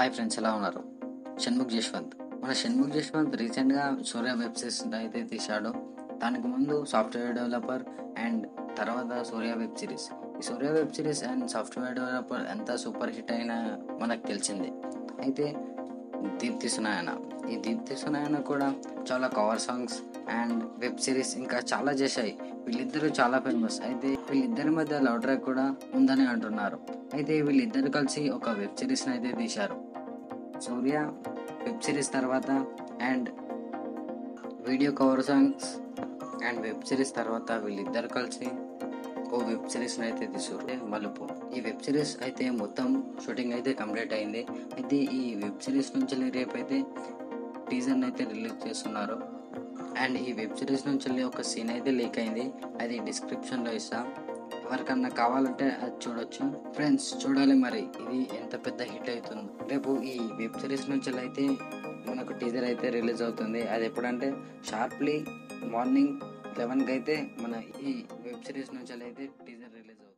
hi friends ఎలా ఉన్నారు షణ్ముఖ్ జశ్వంత్ మన షణ్ముఖ్ జశ్వంత్ రీసెంట్గా సూర్య వెబ్ సిరీస్ అయితే తీశాడు దానికి ముందు సాఫ్ట్వేర్ డెవలపర్ అండ్ తర్వాత సూర్య వెబ్ సిరీస్ ఈ Surya web series and software developer ఎంత సూపర్ హిట్ అయినా మనకు తెలిసిందే అయితే దీప్తి సునాయన ఈ దీప్తి సునాయన కూడా చాలా cover songs and web series ఇంకా చాలా చేశాయి వీళ్ళిద్దరూ చాలా ఫేమస్ అయితే వీళ్ళిద్దరి మధ్య లవ్ ట్రాక్ కూడా ఉందని అంటున్నారు అయితే వీళ్ళిద్దరు కలిసి ఒక వెబ్ సిరీస్ని అయితే తీశారు సూర్య వెబ్ సిరీస్ తర్వాత and video cover songs and web series తర్వాత వీళ్ళిద్దరు కలిసి ఓ వెబ్ సిరీస్ని అయితే తీసారు మలుపు ఈ వెబ్ సిరీస్ అయితే మొత్తం షూటింగ్ అయితే కంప్లీట్ అయింది అయితే ఈ వెబ్ సిరీస్ నుంచి రేపు అయితే టీజర్ని అయితే రిలీజ్ చేస్తున్నారు అండ్ ఈ వెబ్ సిరీస్ నుంచి వెళ్ళి ఒక సీన్ అయితే లీక్ అయింది అది డిస్క్రిప్షన్లో ఇస్తా ఎవరికన్నా కావాలంటే అది చూడొచ్చు ఫ్రెండ్స్ చూడాలి మరి ఇది ఎంత పెద్ద హిట్ అవుతుందో రేపు ఈ వెబ్ సిరీస్ నుంచి అయితే మనకు టీజర్ అయితే రిలీజ్ అవుతుంది అది ఎప్పుడంటే షార్ప్లీ మార్నింగ్ లెవెన్కి అయితే మన ఈ వెబ్ సిరీస్ నుంచి అయితే టీజర్ రిలీజ్ అవుతుంది